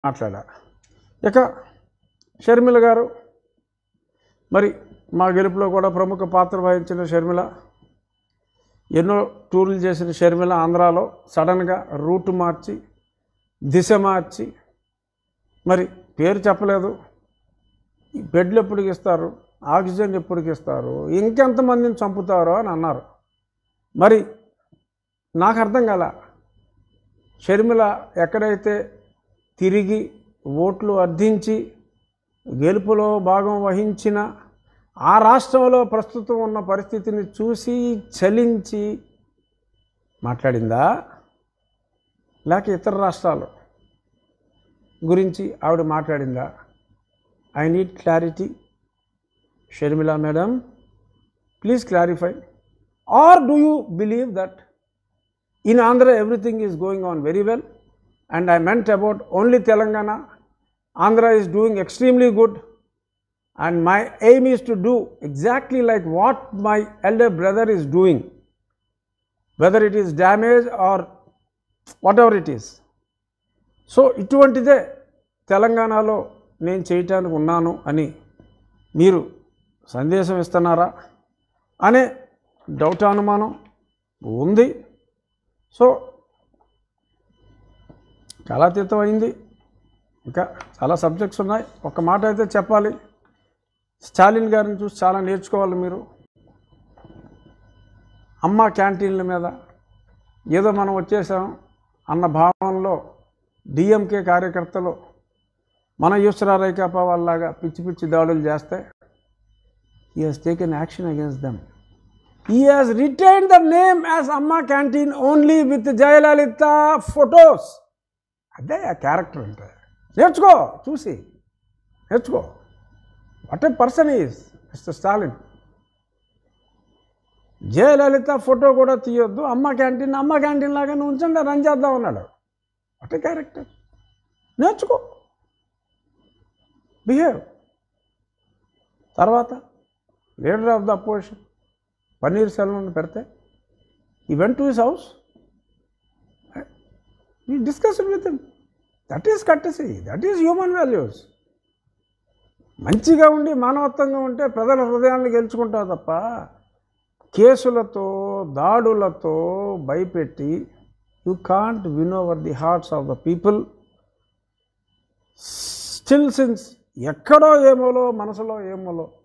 మాట్లాడా ఇక షర్మిల గారు మరి మా గెలుపులో కూడా ప్రముఖ పాత్ర వహించిన షర్మిల ఎన్నో టూర్లు చేసిన షర్మిల ఆంధ్రాలో సడన్గా రూట్ మార్చి దిశ మార్చి మరి పేరు చెప్పలేదు ఈ బెడ్లు ఎప్పటికి ఇస్తారు ఆక్సిజన్ ఎప్పటికి ఇస్తారు ఇంకెంతమందిని చంపుతారో అని అన్నారు మరి నాకు అర్థం కాల షర్మిల ఎక్కడైతే తిరిగి ఓట్లు అర్థించి గెలుపులో భాగం వహించిన ఆ రాష్ట్రంలో ప్రస్తుతం ఉన్న పరిస్థితిని చూసి చలించి మాట్లాడిందా లేక ఇతర రాష్ట్రాలు గురించి ఆవిడ మాట్లాడిందా I need clarity Sharmila madam please clarify or do you believe that in Andhra everything is going on very well and I meant about only Telangana Andhra is doing extremely good and my aim is to do exactly like what my elder brother is doing whether it is damage or whatever it is so ఇటువంటిదే తెలంగాణలో నేను చేయటానికి ఉన్నాను అని మీరు సందేశం ఇస్తున్నారా అనే డౌట్ అనుమానం ఉంది సో కాలాతీతం అయింది ఇంకా చాలా సబ్జెక్ట్స్ ఉన్నాయి ఒక మాట అయితే చెప్పాలి స్టాలిన్ గారిని చూసి చాలా నేర్చుకోవాలి మీరు అమ్మ క్యాంటీన్ల మీద ఏదో మనం వచ్చేసాం అన్న భావనలో డిఎంకే కార్యకర్తలు మన యూసరా రైకాపా వాళ్ళలాగా పిచ్చి పిచ్చి దాడులు చేస్తే he has taken action against them. He has retained the name as Amma Canteen only with Jayalalitha photos. అదే ఆ క్యారెక్టర్ అంటే నేర్చుకో చూసి నేర్చుకో what a person is mister Stalin Jayalalithaa photo కూడా తీయొద్దు అమ్మ క్యాంటీన్ అమ్మ క్యాంటీన్ లాగా నువ్వు ఉంచండి రన్ చేద్దాం అన్నాడు వాట్ ఏ క్యారెక్టర్ నేర్చుకో బిహేవ్ తర్వాత leader of the opposition Panneer Selvam పెడితే he went to his house he discuss with him that is courtesy that is human values మంచిగా ఉండి మానవత్వంగా ఉంటే ప్రజల హృదయాన్ని గెలుచుకుంటావు తప్ప కేసులతో దాడులతో భయపెట్టి you can't win over the hearts of the people still since ఎక్కడో ఏమోలో మనసులో ఏమోలో